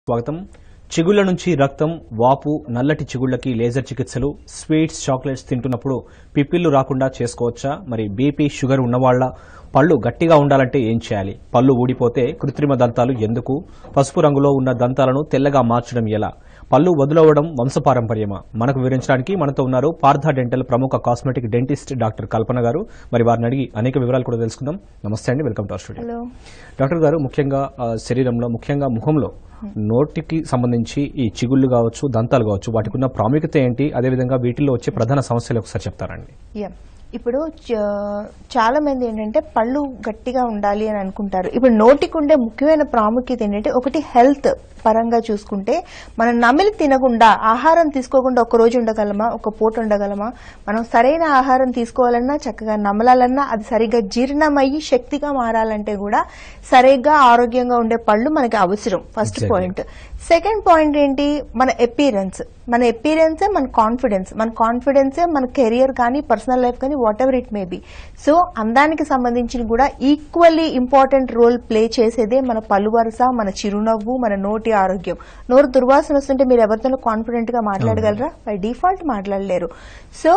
స్వాగతం చిగుళ్ల నుంచి రక్తం వాపు నల్లటి చిగుళ్లకి లేజర్ చికిత్సలు స్వీట్స్ చాక్లెట్స్ తింటున్నప్పుడు పిప్పిళ్లు రాకుండా చేసుకోవచ్చా మరి బీపీ షుగర్ ఉన్నవాళ్ల పళ్ళు గట్టిగా ఉండాలంటే ఏం చేయాలి పళ్ళు ఊడిపోతే కృత్రిమ దంతాలు ఎందుకు పసుపు రంగులో ఉన్న దంతాలను తెల్లగా మార్చడం ఎలా పళ్ళు వదులవడం వంశపారంపర్యమా మనకు వివరించడానికి మనతో ఉన్నారు పార్థ డెంటల్ ప్రముఖ కాస్మెటిక్ డెంటిస్ట్ డాక్టర్ కల్పన గారు మరి వారిని అడిగి అనేక వివరాలు కూడా తెలుసుకుందాం నమస్తే అండి welcome to our studio hello doctor గారు ముఖ్యంగా ఆ, శరీరంలో ముఖ్యంగా ముఖంలో నోటికి సంబంధించి ఈ చిగుళ్ళు కావచ్చు దంతాలు కావచ్చు వాటికి ఉన్న ప్రాముఖ్యత ఏంటి అదేవిధంగా వీటిల్లో వచ్చే ప్రధాన సమస్యలు ఒకసారి చెప్తారండి యా ఇప్పుడు చ- చాలా మంది ఏంటంటే పళ్ళు గట్టిగా ఉండాలి అని అనుకుంటారు ఇప్పుడు నోటికి ఉండే ముఖ్యమైన ప్రాముఖ్యత ఏంటంటే ఒకటి హెల్త్ పరంగా చూసుకుంటే మనం నమిలి తినకుండా ఆహారం తీసుకోకుండా ఒక రోజు ఉండగలమా ఒక పూట ఉండగలమా మనం సరైన ఆహారం తీసుకోవాలన్నా చక్కగా నమలాలన్నా అది సరిగ్గా జీర్ణమయ్యి శక్తిగా మారాలంటే కూడా సరిగ్గా ఆరోగ్యంగా ఉండే పళ్ళు మనకి అవసరం first Exactly. Point second point ఏంటి మన ఎపీరెన్స్ మన ఎపీరెన్సే మన కాన్ఫిడెన్స్ మన కాన్ఫిడెన్సే మన కెరియర్ కానీ పర్సనల్ లైఫ్ కానీ whatever it may be so అందానికి సంబంధించి కూడా ఈక్వల్లీ ఇంపార్టెంట్ రోల్ ప్లే చేసేదే మన పలు వరుస మన చిరునవ్వు మన నోటి ఆరోగ్యం నోరు దుర్వాసన వస్తుంటే మీరు ఎవరితోనూ కాన్ఫిడెంట్ గా మాట్లాడగలరా బై డిఫాల్ట్ మాట్లాడలేరు సో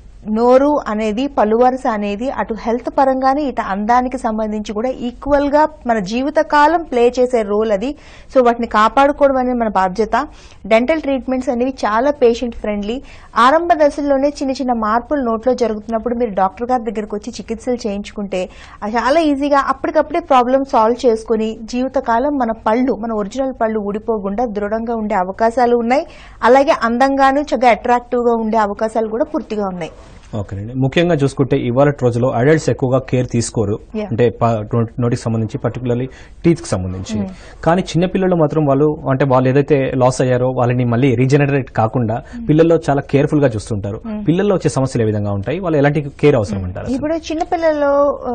నోరు అనేది పలువరుస అనేది అటు హెల్త్ పరంగానే ఇటు అందానికి సంబంధించి కూడా ఈక్వల్ గా మన జీవితకాలం ప్లే చేసే రోల్ అది సో వాటిని కాపాడుకోవడం అనేది మన బాధ్యత డెంటల్ ట్రీట్మెంట్స్ అనేవి చాలా పేషెంట్ ఫ్రెండ్లీ ఆరంభ దశల్లోనే చిన్న చిన్న మార్పులు నోట్లో జరుగుతున్నప్పుడు మీరు డాక్టర్ గారి దగ్గరకు వచ్చి చికిత్సలు చేయించుకుంటే అది చాలా ఈజీగా అప్పటికప్పుడే ప్రాబ్లమ్ సాల్వ్ చేసుకుని జీవితకాలం మన పళ్ళు మన ఒరిజినల్ పళ్ళు ఊడిపోకుండా దృఢంగా ఉండే అవకాశాలు ఉన్నాయి అలాగే అందంగాను చక్కగా అట్రాక్టివ్ గా ఉండే అవకాశాలు కూడా పూర్తిగా ఉన్నాయి ఓకేనండి ముఖ్యంగా చూసుకుంటే ఇవాళ రోజులో అడల్ట్స్ ఎక్కువగా కేర్ తీసుకోరు Yeah. అంటే ప- నో- నోటికి సంబంధించి పర్టికులర్లీ టీత్ కి సంబంధించి కానీ చిన్న పిల్లలు మాత్రం వాళ్ళు అంటే వాళ్ళు ఏదైతే లాస్ అయ్యారో వాళ్ళని మళ్ళీ రీజనరేట్ కాకుండా పిల్లల్లో చాలా కేర్ఫుల్ గా చూస్తుంటారు పిల్లల్లో వచ్చే సమస్యలు ఏ విధంగా ఉంటాయి వాళ్ళు ఎలాంటి కేర్ అవసరం అంటారు అసలు? ఇప్పుడు చిన్నపిల్లల్లో ఆ,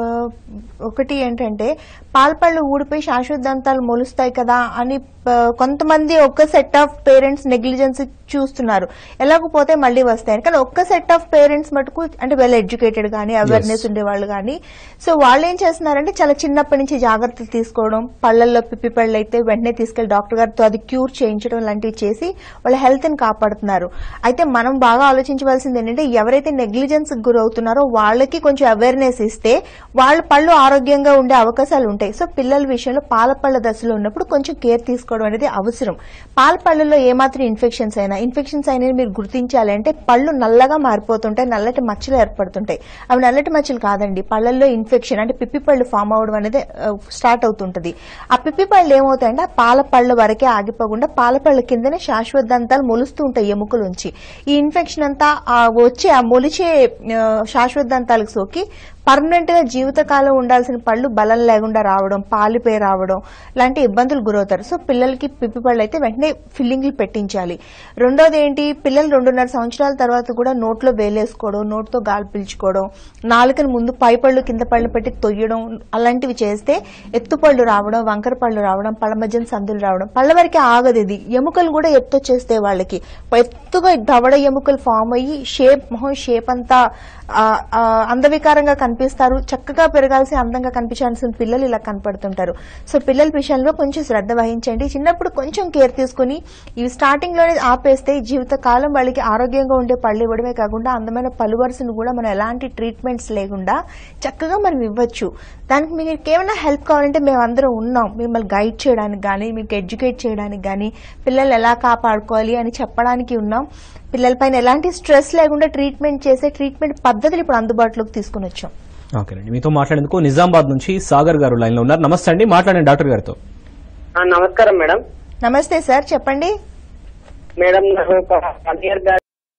ఒకటి ఏంటంటే పాల్పళ్ళు ఊడిపోయి శాశ్వత దంతాలు మొలుస్తాయి కదా అని ఆ, కొంతమంది ఒక్క సెట్ ఆఫ్ పేరెంట్స్ నెగ్లిజెన్స్ చూస్తున్నారు ఎలాగపోతే మళ్ళీ వస్తాయి కానీ ఒక్క సెట్ ఆఫ్ పేరెంట్స్ మటుకు అంటే వెల్ ఎడ్యుకేటెడ్ కానీ అవేర్నెస్ ఉండే వాళ్ళు కానీ సో వాళ్ళు ఏం చేస్తున్నారంటే చాలా చిన్నప్పటి నుంచి జాగ్రత్తలు తీసుకోవడం పళ్ళల్లో పిప్పి పళ్ళు అయితే వెంటనే తీసుకెళ్లి డాక్టర్ గారితో అది క్యూర్ చేయించడం లాంటివి చేసి వాళ్ళ హెల్త్ ని కాపాడుతున్నారు అయితే మనం బాగా ఆలోచించవలసింది ఏంటంటే ఎవరైతే నెగ్లిజెన్స్ గురవుతున్నారో వాళ్ళకి కొంచెం అవేర్నెస్ ఇస్తే వాళ్ళ పళ్ళు ఆరోగ్యంగా ఉండే అవకాశాలు ఉంటాయి సో పిల్లల విషయంలో పాల పళ్ళ దశలో ఉన్నప్పుడు కొంచెం కేర్ తీసుకోవడం అనేది అవసరం పాల పళ్ళల్లో ఏమాత్రం ఇన్ఫెక్షన్స్ అయినా ఇన్ఫెక్షన్స్ అయినా మీరు గుర్తించాలి అంటే పళ్ళు నల్లగా మారిపోతుంటాయి నల్లటి మచ్చలు ఏర్పడుతుంటాయి అవి నల్లటి మచ్చలు కాదండి పళ్ళల్లో ఇన్ఫెక్షన్ అంటే పిప్పి పళ్ళు ఫామ్ అవడం అనేది స్టార్ట్ అవుతుంటది ఆ పిప్పి పళ్ళు ఏమవుతాయంటే ఆ పాల పళ్ళ వరకే ఆగిపోకుండా పాల పళ్ళ కిందనే శాశ్వత దంతాలు మొలుస్తూ ఉంటాయి ఎముకలుంచి ఈ ఇన్ఫెక్షన్ అంతా ఆ వచ్చే ఆ మొలిచే ఆ, శాశ్వత దంతాలకు సోకి పర్మనెంట్ గా జీవితకాలం ఉండాల్సిన పళ్ళు బలం లేకుండా రావడం పాలిపోయి రావడం లాంటి ఇబ్బందులు గురవుతారు సో పిల్లలకి పిప్పి పళ్ళు అయితే వెంటనే ఫిల్లింగ్లు పెట్టించాలి రెండోది ఏంటి పిల్లలు రెండున్నర సంవత్సరాల తర్వాత కూడా నోట్లో వేలేసుకోవడం నోటితో గాలి పీల్చుకోవడం నాలుకని ముందు పై పళ్ళు కింద పళ్ళు పెట్టి తొయ్యడం అలాంటివి చేస్తే ఎత్తుపళ్ళు రావడం వంకర పళ్ళు రావడం పళ్ళ మధ్యన సందులు రావడం పళ్ళ వరకే ఆగదు ఇది ఎముకలు కూడా ఎత్తు వచ్చేస్తాయి వాళ్ళకి ఎత్తుగా దవడ ఎముకలు ఫామ్ అయ్యి షేప్ మొహం షేప్ అంతా ఆ, ఆ, అందవికారంగా కనిపిస్తారు చక్కగా పెరగాల్సి అందంగా కనిపించాల్సిన పిల్లలు ఇలా కనపడుతుంటారు సో పిల్లల విషయంలో కొంచెం శ్రద్ధ వహించండి చిన్నప్పుడు కొంచెం కేర్ తీసుకుని ఇవి స్టార్టింగ్ లోనే ఆపేస్తే జీవితకాలం వాళ్ళకి ఆరోగ్యంగా ఉండే పళ్ళు ఇవ్వడమే కాకుండా అందమైన పలు వరుసను కూడా మనం ఎలాంటి ట్రీట్మెంట్స్ లేకుండా చక్కగా మనం ఇవ్వచ్చు దానికి మీకు ఏమైనా హెల్ప్ కావాలంటే మేము అందరం ఉన్నాం మిమ్మల్ని గైడ్ చేయడానికి కానీ మీకు ఎడ్యుకేట్ చేయడానికి కానీ పిల్లల్ని ఎలా కాపాడుకోవాలి అని చెప్పడానికి ఉన్నాం పిల్లలపైన ఎలాంటి స్ట్రెస్ లేకుండా ట్రీట్మెంట్ చేసే ట్రీట్మెంట్ పద్ధతులు ఇప్పుడు అందుబాటులోకి తీసుకుని వచ్చాం ఓకేనండి మీతో మాట్లాడేందుకు నిజామాబాద్ నుంచి సాగర్ గారు లైన్ లో ఉన్నారు నమస్తే అండి మాట్లాడండి డాక్టర్ గారితో ఆ, నమస్కారం మేడం నమస్తే సార్ చెప్పండి మేడం నాకు ఒక వన్ ఇయర్ బ్యాక్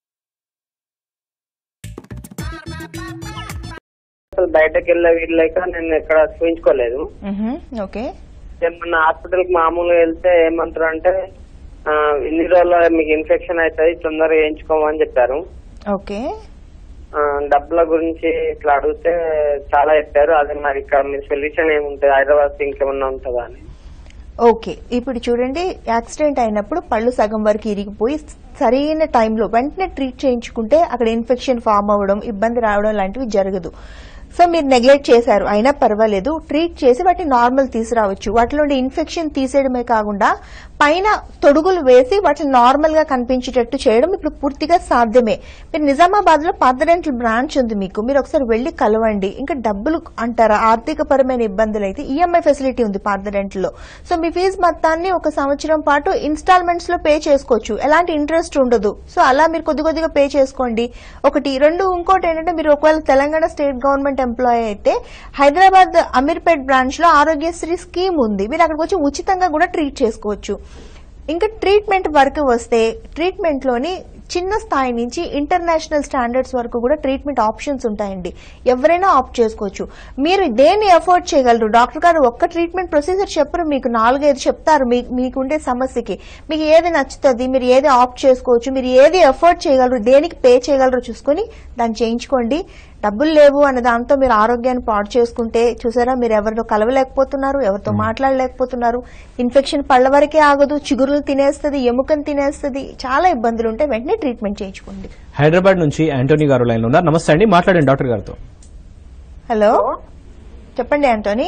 అసలు బయటకు వెళ్ళే వీళ్ళక నేను ఎక్కడ చూపించుకోలేదు మ్హూ, ఓకే ఏమన్నా హాస్పిటల్ కి మామూలుగా వెళ్తే ఏమంటారు అంటే ఆ, ఇన్ని రోజుల్లో మీకు ఇన్ఫెక్షన్ అవుతుంది తొందరగా వేయించుకోమని చెప్పారు ఓకే ఆ, డబ్బుల గురించి ఇట్లా అడిగితే చాలా చెప్పారు అది మరి ఇక్కడ మీ సొల్యూషన్ ఏముంటుంది హైదరాబాద్ ఇంకేమన్నా ఉంటుందా అని ఓకే ఇప్పుడు చూడండి యాక్సిడెంట్ అయినప్పుడు పళ్ళు సగం వరకు ఇరిగిపోయి సరైన టైంలో వెంటనే ట్రీట్ చేయించుకుంటే అక్కడ ఇన్ఫెక్షన్ ఫామ్ అవ్వడం ఇబ్బంది రావడం లాంటివి జరగదు సో మీరు నెగ్లెక్ట్ చేశారు అయినా పర్వాలేదు ట్రీట్ చేసి వాటిని నార్మల్ తీసుకురావచ్చు వాటిలో ఉండే ఇన్ఫెక్షన్ తీసేయడమే కాకుండా పైన తొడుగులు వేసి వాటిని నార్మల్ గా కనిపించేటట్టు చేయడం ఇప్పుడు పూర్తిగా సాధ్యమే మీరు నిజామాబాద్ లో పాతడెంటల్ బ్రాంచ్ ఉంది మీకు మీరు ఒకసారి వెళ్లి కలవండి ఇంకా డబ్బులు అంటారా ఆర్థిక పరమైన ఇబ్బందులు అయితే ఈఎంఐ ఫెసిలిటీ ఉంది పాతడెంటల్ లో సో మీ ఫీజు మొత్తాన్ని ఒక సంవత్సరం పాటు ఇన్స్టాల్మెంట్స్ లో పే చేసుకోవచ్చు ఎలాంటి ఇంట్రెస్ట్ ఉండదు సో అలా మీరు కొద్ది కొద్దిగా పే చేసుకోండి ఒకటి రెండు ఇంకోటి ఏంటంటే మీరు ఒకవేళ తెలంగాణ స్టేట్ గవర్నమెంట్ ఎంప్లాయీ అయితే హైదరాబాద్ అమీర్పేట్ బ్రాంచ్ లో ఆరోగ్యశ్రీ స్కీమ్ ఉంది మీరు అక్కడికి వచ్చి ఉచితంగా కూడా ట్రీట్ చేసుకోవచ్చు ఇంకా ట్రీట్మెంట్ వరకు వస్తే ట్రీట్మెంట్ లోని చిన్న స్థాయి నుంచి ఇంటర్నేషనల్ స్టాండర్డ్స్ వరకు కూడా ట్రీట్మెంట్ ఆప్షన్స్ ఉంటాయండి ఎవరైనా ఆప్ట్ చేసుకోవచ్చు మీరు దేన్ని ఎఫోర్డ్ చేయగలరు డాక్టర్ గారు ఒక్క ట్రీట్మెంట్ ప్రొసీజర్ చెప్పరు మీకు నాలుగైదు చెప్తారు మీ- మీకుండే సమస్యకి మీకు ఏది నచ్చుతుంది మీరు ఏది ఆప్ట్ చేసుకోవచ్చు మీరు ఏది ఎఫోర్డ్ చేయగలరు దేనికి పే చేయగలరు చూసుకొని దాన్ని చేయించుకోండి డబ్బులు లేవు అనే దాంతో మీరు ఆరోగ్యాన్ని పాడు చేసుకుంటే చూసారా మీరు ఎవరితో కలవలేకపోతున్నారు ఎవరితో మాట్లాడలేకపోతున్నారు ఇన్ఫెక్షన్ పళ్ళ వరకే ఆగదు చిగురులు తినేస్తుంది ఎముకను తినేస్తుంది చాలా ఇబ్బందులు ఉంటే వెంటనే ట్రీట్మెంట్ చేయించుకోండి హైదరాబాద్ నుంచి యాంటోనీ గారు లైన్ లో ఉన్నారు నమస్తే అండి మాట్లాడండి డాక్టర్ గారితో హలో చెప్పండి ఆంటోనీ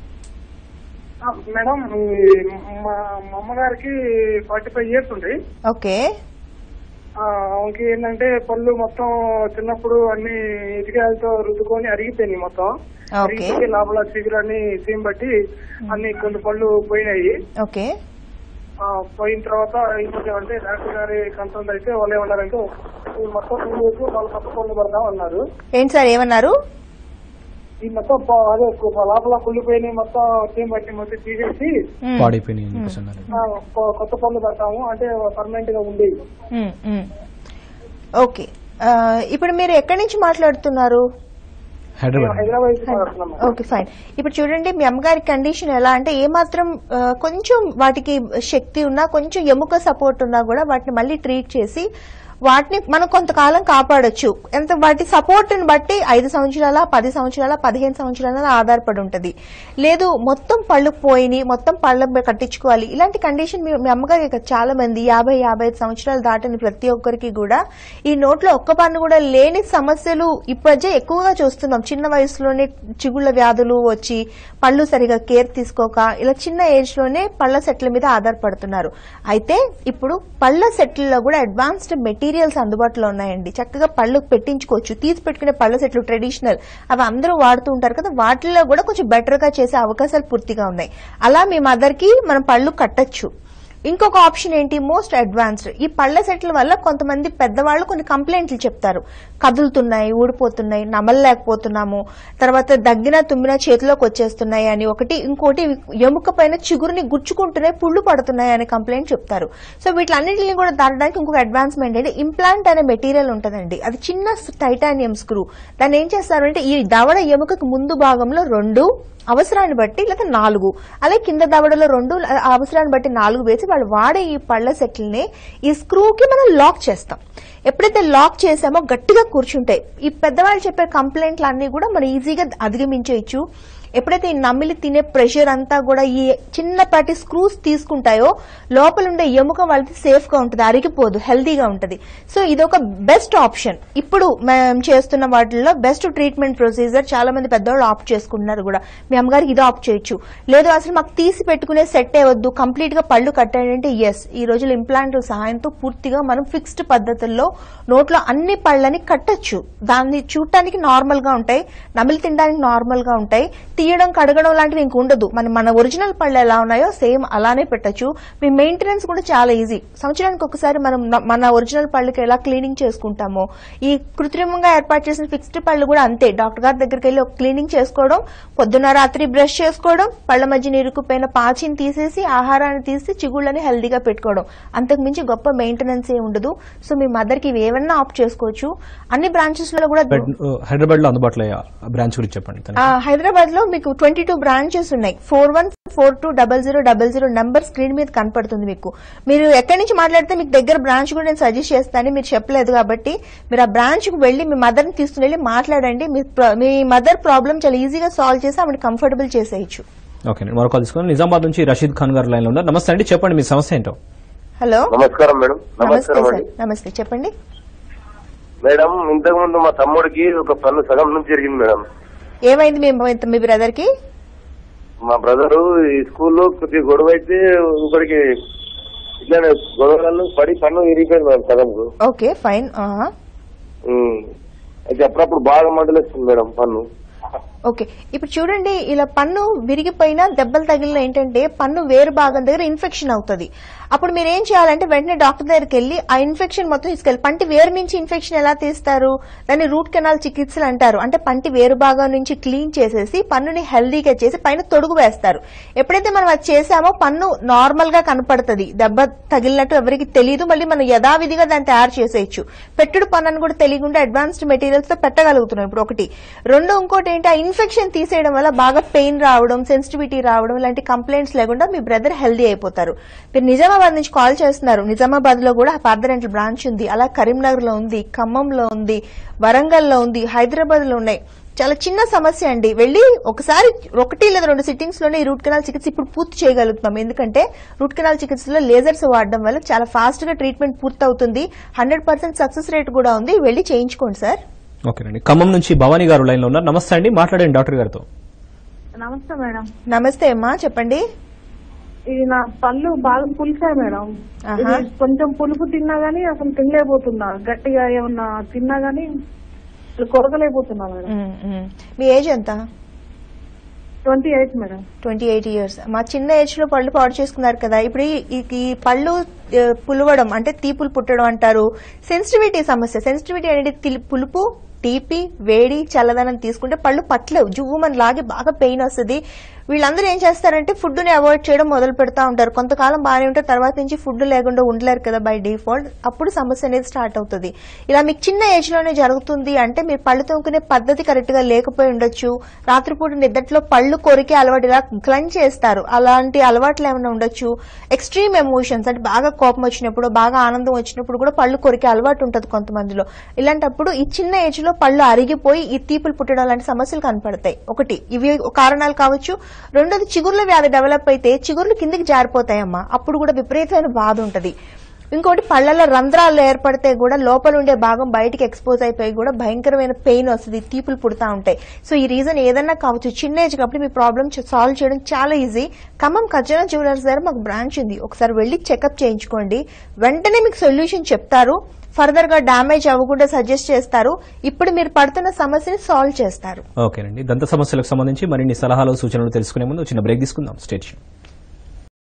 ఆ, మేడం ఈ మా మా అమ్మగారికి ఫార్టీ ఫైవ్ ఇయర్స్ ఉంది ఓకే ఆ, ఆమెకి ఏంటంటే పళ్ళు మొత్తం చిన్నప్పుడు అన్ని ఇటుకలతో రుద్దుకొని అరిగిపోయినాయి మొత్తం ఓకే. అరిగిపోయి లోపల చిగురు అన్ని సీమ్ బట్టి అన్ని కొన్ని పళ్ళు పోయినాయి ఓకే ఆ, పోయిన తర్వాత ఇంకొంచెం అంటే డాక్టర్ గారి కన్సల్ట్ అయితే వాళ్ళు ఏమన్నారంటే ఈ మొత్తం పువ్వు వేసి వాళ్ళు కొత్త పళ్ళు పడదాం అన్నారు ఏంటి సార్ ఏమన్నారు ఈ మొత్తం ప- అదే కు- లోపల కుళ్ళిపోయినాయి మొత్తం సీమ్ బట్టి మొత్తం తీసేసి మ్మ్. పాడైపోయినాయి అని చెప్పేసి అన్నారు. ఆ, కొ- కొత్త పళ్ళు పెడతాము అంటే పర్మనెంట్ గా ఉండేవి మ్మ్, మ్మ్. ఓకే ఆ, ఇప్పుడు మీరు ఎక్కడి నుంచి మాట్లాడుతున్నారు హైదరాబాద్ హైదరాబాద్ నుంచి మాట్లాడుతున్నాం ఓకే ఫైన్ ఇప్పుడు చూడండి మీ అమ్మగారి కండిషన్ ఎలా అంటే ఏ మాత్రం ఆ, కొంచెం వాటికి శక్తి ఉన్నా కొంచెం ఎముక సపోర్ట్ ఉన్నా కూడా వాటిని మళ్ళీ ట్రీట్ చేసి వాటిని మనం కొంతకాలం కాపాడొచ్చు ఎంత వాటి సపోర్ట్ ని బట్టి ఐదు సంవత్సరాల పది సంవత్సరాల పదిహేను సంవత్సరాల ఆధారపడి ఉంటది లేదు మొత్తం పళ్ళు పోయినాయి మొత్తం పళ్ళ కట్టించుకోవాలి ఇలాంటి కండిషన్ మీ మీ అమ్మగారికి చాలా మంది యాభై యాభై ఐదు సంవత్సరాలు దాటిన ప్రతి ఒక్కరికి కూడా ఈ నోట్లో ఒక్క పన్ను కూడా లేని సమస్యలు ఈ మధ్య ఎక్కువగా చూస్తున్నాం చిన్న వయసులోనే చిగుళ్ళ వ్యాధులు వచ్చి పళ్ళు సరిగా కేర్ తీసుకోక ఇలా చిన్న ఏజ్ లోనే పళ్ళ సెట్ల మీద ఆధారపడుతున్నారు అయితే ఇప్పుడు పళ్ళ సెట్లలో కూడా అడ్వాన్స్డ్ మెటీరియల్స్ అందుబాటులో ఉన్నాయండి చక్కగా పళ్ళు పెట్టించుకోవచ్చు తీసి పెట్టుకునే పళ్ళ సెట్లు ట్రెడిషనల్ అవి అందరూ వాడుతూ ఉంటారు కదా వాటిల్లో కూడా కొంచెం బెటర్ గా చేసే అవకాశాలు పూర్తిగా ఉన్నాయి అలా మీ మదర్ కి మనం పళ్ళు కట్టచ్చు ఇంకొక ఆప్షన్ ఏంటి మోస్ట్ అడ్వాన్స్డ్ ఈ పళ్ళ సెట్ల వల్ల కొంతమంది పెద్దవాళ్ళు కొన్ని కంప్లైంట్లు చెప్తారు కదులుతున్నాయి ఊడిపోతున్నాయి నమలలేకపోతున్నాము తర్వాత దగ్గిన తుమ్మిన చేతిలోకి వచ్చేస్తున్నాయి అని ఒకటి ఇంకోటి ఎముక పైన చిగురుని గుచ్చుకుంటున్నాయి పుళ్ళు పడుతున్నాయి అనే కంప్లైంట్ చెప్తారు సో వీటిలన్నింటిని కూడా దాటడానికి ఇంకొక అడ్వాన్స్మెంట్ అంటే ఇంప్లాంట్ అనే మెటీరియల్ ఉంటుందండి అది చిన్న టైటానియం స్క్రూ దాన్ని ఏం చేస్తారంటే ఈ దవడ ఎముకకు ముందు భాగంలో రెండు అవసరాన్ని బట్టి లేదా నాలుగు అలాగే కింద దవడలో రెండు ఆ అవసరాన్ని బట్టి నాలుగు వేసి వాళ్ళు వాడే ఈ పళ్ళ సెట్లని ఈ స్క్రూకి మనం లాక్ చేస్తాం ఎప్పుడైతే లాక్ చేసామో గట్టిగా కూర్చుంటాయి ఈ పెద్దవాళ్ళు చెప్పే కంప్లైంట్లు అన్ని కూడా మనం ఈజీగా అధిగమించేయచ్చు ఎప్పుడైతే ఈ నమిలి తినే ప్రెషర్ అంతా కూడా ఈ చిన్నపాటి స్క్రూస్ తీసుకుంటాయో లోపల ఉండే ఎముక వాళ్ళకి సేఫ్ గా ఉంటుంది అరిగిపోదు హెల్దీగా ఉంటుంది సో ఇది ఒక బెస్ట్ ఆప్షన్ ఇప్పుడు మేము చేస్తున్న వాటిల్లో బెస్ట్ ట్రీట్మెంట్ ప్రొసీజర్ చాలా మంది పెద్దవాళ్ళు ఆప్ట్ చేసుకుంటున్నారు కూడా మీ అమ్మగారికి ఇది ఆప్ట్ చేయొచ్చు లేదు అసలు మాకు తీసి పెట్టుకునే సెట్ వద్దు కంప్లీట్ గా పళ్ళు కట్టాడంటే ఎస్ ఈ రోజులు ఇంప్లాంట్ సహాయంతో పూర్తిగా మనం ఫిక్స్డ్ పద్ధతుల్లో నోట్లో అన్ని పళ్ళని కట్టొచ్చు దాన్ని చూడటానికి నార్మల్ గా ఉంటాయి నమిలి తినడానికి నార్మల్ గా ఉంటాయి తీయడం కడగడం లాంటివి ఇంక ఉండదు మన మన ఒరిజినల్ పళ్ళు ఎలా ఉన్నాయో సేమ్ అలానే పెట్టొచ్చు మీ మెయింటెనెన్స్ కూడా చాలా ఈజీ సంవత్సరానికి ఒకసారి మనం న- మన ఒరిజినల్ పళ్ళకి ఎలా క్లీనింగ్ చేసుకుంటామో ఈ కృత్రిమంగా ఏర్పాటు చేసిన ఫిక్స్డ్ పళ్ళు కూడా అంతే డాక్టర్ గారి దగ్గరికి వెళ్ళి ఒక క్లీనింగ్ చేసుకోవడం పొద్దున రాత్రి బ్రష్ చేసుకోవడం పళ్ళ మధ్య ఇరుక్కుపోయిన పాచిని తీసేసి ఆహారాన్ని తీసి చిగుళ్ళని హెల్దీగా పెట్టుకోవడం అంతకు మించి గొప్ప మెయింటెనెన్స్ ఏ ఉండదు సో మీ మదర్ కి ఇవి ఏమన్నా ఆప్ చేసుకోవచ్చు అన్ని బ్రాంచెస్ లో కూడా బెడ్- హైదరాబాద్ లో అందుబాటులో బ్రాంచ్ గురించి చెప్పండి తనకి. ఆ, హైదరాబాద్ లో మీకు ట్వంటీ టూ బ్రాంచెస్ ఉన్నాయి four one four two double zero double zero number screen మీద కనపడుతుంది మీకు మీరు ఎక్కడి నుంచి మాట్లాడితే మీకు దగ్గర బ్రాంచ్ కూడా నేను సజెస్ట్ చేస్తాను మీరు చెప్పలేదు కాబట్టి మీరు ఆ బ్రాంచ్ కు వెళ్లి మీ మదర్ ని తీసుకుని వెళ్ళి మాట్లాడండి మీ ప్ర- మీ మదర్ ప్రాబ్లం చాలా ఈజీగా సాల్వ్ చేసి ఆవిడ కంఫర్టబుల్ చేసేయచ్చు ఓకే అండి మరో కాల్ తీసుకుని నిజామాబాద్ నుంచి రషీద్ ఖాన్ గారు లైన్ లో ఉన్నారు నమస్తే అండి చెప్పండి మీ సమస్య ఏంటో హలో నమస్కారం మేడం నమస్తే నమస్కారం సార్ అండి నమస్తే చెప్పండి మేడం ఇంతకు ముందు మా తమ్ముడికి ఒక పన్ను సగం నుంచి జరిగింది మేడం ఏమైంది మీ మీ బ్రదర్ కి మా బ్రదరు ఈ స్కూల్లో కొద్దిగా గొడవ అయితే ఇంకొకరికి ఇట్లానే గొడవలలో పడి పన్ను విరిగిపోయింది మేడం సగంకు ఓకే ఫైన్ ఉమ్. అయితే అప్పుడప్పుడు బాగా మంటలేస్తుంది మేడం పన్ను ఓకే ఇప్పుడు చూడండి ఇలా పన్ను విరిగిపోయినా దెబ్బలు తగిలిన ఏంటంటే పన్ను వేరు భాగం దగ్గర ఇన్ఫెక్షన్ అవుతుంది అప్పుడు మీరు ఏం చేయాలంటే వెంటనే డాక్టర్ దగ్గరికి వెళ్ళి ఆ ఇన్ఫెక్షన్ మొత్తం తీసుకెళ్ళి పంటి వేరు నుంచి ఇన్ఫెక్షన్ ఎలా తీస్తారు దాన్ని రూట్ కెనాల్ చికిత్సలు అంటారు అంటే పంటి వేరు భాగం నుంచి క్లీన్ చేసేసి పన్నుని హెల్దీగా చేసి పైన తొడుగు వేస్తారు ఎప్పుడైతే మనం అది చేసామో పన్ను నార్మల్ గా కనపడుతుంది దెబ్బ తగిలినట్టు ఎవరికి తెలియదు మళ్ళీ మనం యథావిధిగా దాన్ని తయారు చేసేయచ్చు పెట్టుడు పన్ను అని కూడా తెలియకుండా అడ్వాన్స్డ్ మెటీరియల్స్ తో పెట్టగలుగుతున్నాం ఇప్పుడు ఒకటి రెండు ఇంకోటి ఏంటి ఆ ఇన్ఫెక్షన్ తీసేయడం వల్ల బాగా పెయిన్ రావడం సెన్సిటివిటీ రావడం ఇలాంటి కంప్లైంట్స్ లేకుండా మీ బ్రదర్ హెల్దీ అయిపోతారు మీరు నిజామాబాద్ నుంచి కాల్ చేస్తున్నారు నిజామాబాద్ లో కూడా పార్దరెంటల్ బ్రాంచ్ ఉంది అలా కరీంనగర్ లో ఉంది ఖమ్మంలో ఉంది వరంగల్ లో ఉంది హైదరాబాద్ లో ఉన్నాయి చాలా చిన్న సమస్య అండి వెళ్ళి ఒకసారి ఒకటి లేదా రెండు సిట్టింగ్స్ లోనే ఈ రూట్ కెనాల్ చికిత్స ఇప్పుడు పూర్తి చేయగలుగుతాం ఎందుకంటే రూట్ కెనాల్ చికిత్సలో లేజర్స్ వాడడం వల్ల చాలా ఫాస్ట్ గా ట్రీట్మెంట్ పూర్తి అవుతుంది హండ్రెడ్ పర్సెంట్ సక్సెస్ రేట్ కూడా ఉంది వెళ్ళి చేయించుకోండి సార్ ఓకేనండి ఖమ్మం నుంచి భవానీ గారు లైన్ లో ఉన్నారు నమస్తే అండి మాట్లాడండి డాక్టర్ గారితో నమస్తే మేడం నమస్తే అమ్మా చెప్పండి ఇది నా పళ్ళు బాగా పులిసాయి మేడం ఆహా. ఇది కొంచెం పులుపు తిన్నా గానీ అసలు తినలేకపోతున్నా గట్టిగా ఏమన్నా తిన్నా గానీ అసలు కొరకలేకపోతున్నా మేడం ఉమ్, ఉమ్. మీ ఏజ్ ఎంత twenty eight madam twenty eight years మా చిన్న ఏజ్ లో పళ్ళు పాడు చేసుకున్నారు కదా ఇప్పుడు ఈ- ఈ- ఈ పళ్ళు ఆ, పులవడం అంటే తీపులు పుట్టడం అంటారు సెన్సిటివిటీ సమస్య సెన్సిటివిటీ అనేది తిల్- పులుపు తీపి వేడి చల్లదనం తీసుకుంటే పళ్ళు పట్లేవు జువ్వుమని లాగి బాగా పెయిన్ వస్తుంది వీళ్ళందరూ ఏం చేస్తారంటే ఫుడ్ ని అవాయిడ్ చేయడం మొదలు పెడతా ఉంటారు కొంతకాలం బాగానే ఉంటే తర్వాత నుంచి ఫుడ్ లేకుండా ఉండలేరు కదా బై డిఫాల్ట్ అప్పుడు సమస్య అనేది స్టార్ట్ అవుతుంది ఇలా మీకు చిన్న ఏజ్ లోనే జరుగుతుంది అంటే మీరు పళ్ళు తోముకునే పద్ధతి కరెక్ట్ గా లేకపోయి ఉండొచ్చు రాత్రిపూట నిద్దట్లో పళ్ళు కొరికి అలవాటు ఇలా క్లంచ్ చేస్తారు అలాంటి అలవాట్లు ఏమైనా ఉండొచ్చు ఎక్స్ట్రీమ్ ఎమోషన్స్ అంటే బాగా కోపం వచ్చినప్పుడు బాగా ఆనందం వచ్చినప్పుడు కూడా పళ్ళు కొరికే అలవాటు ఉంటుంది కొంతమందిలో ఇలాంటప్పుడు ఈ చిన్న ఏజ్ లో పళ్ళు అరిగిపోయి ఈ తీపులు పుట్టడం లాంటి సమస్యలు కనపడతాయి ఒకటి ఇవి కారణాలు కావచ్చు రెండోది చిగుర్ల వ్యాధి డెవలప్ అయితే చిగుర్లు కిందికి జారిపోతాయమ్మా అప్పుడు కూడా విపరీతమైన బాధ ఉంటది ఇంకోటి పళ్ళల్లో రంధ్రాలు ఏర్పడితే కూడా లోపల ఉండే భాగం బయటికి ఎక్స్పోజ్ అయిపోయి కూడా భయంకరమైన పెయిన్ వస్తుంది తీపులు పుడతా ఉంటాయి సో ఈ రీజన్ ఏదన్నా కావచ్చు చిన్న ఏజ్ కాబట్టి మీ ప్రాబ్లమ్ సాల్వ్ చేయడం చాలా ఈజీ ఖమ్మం ఖజానా జ్యువెలర్స్ దగ్గర మాకు బ్రాంచ్ ఉంది ఒకసారి వెళ్ళి చెకప్ చేయించుకోండి వెంటనే మీకు సొల్యూషన్ చెప్తారు ఫర్దర్ గా డ్యామేజ్ అవ్వకుండా సజెస్ట్ చేస్తారు ఇప్పుడు మీరు పడుతున్న సమస్యని సాల్వ్ చేస్తారు ఓకేనండి దంత సమస్యలకు సంబంధించి మరిన్ని సలహాలు సూచనలు తెలుసుకునే ముందు చిన్న బ్రేక్ తీసుకుందాం స్టేట్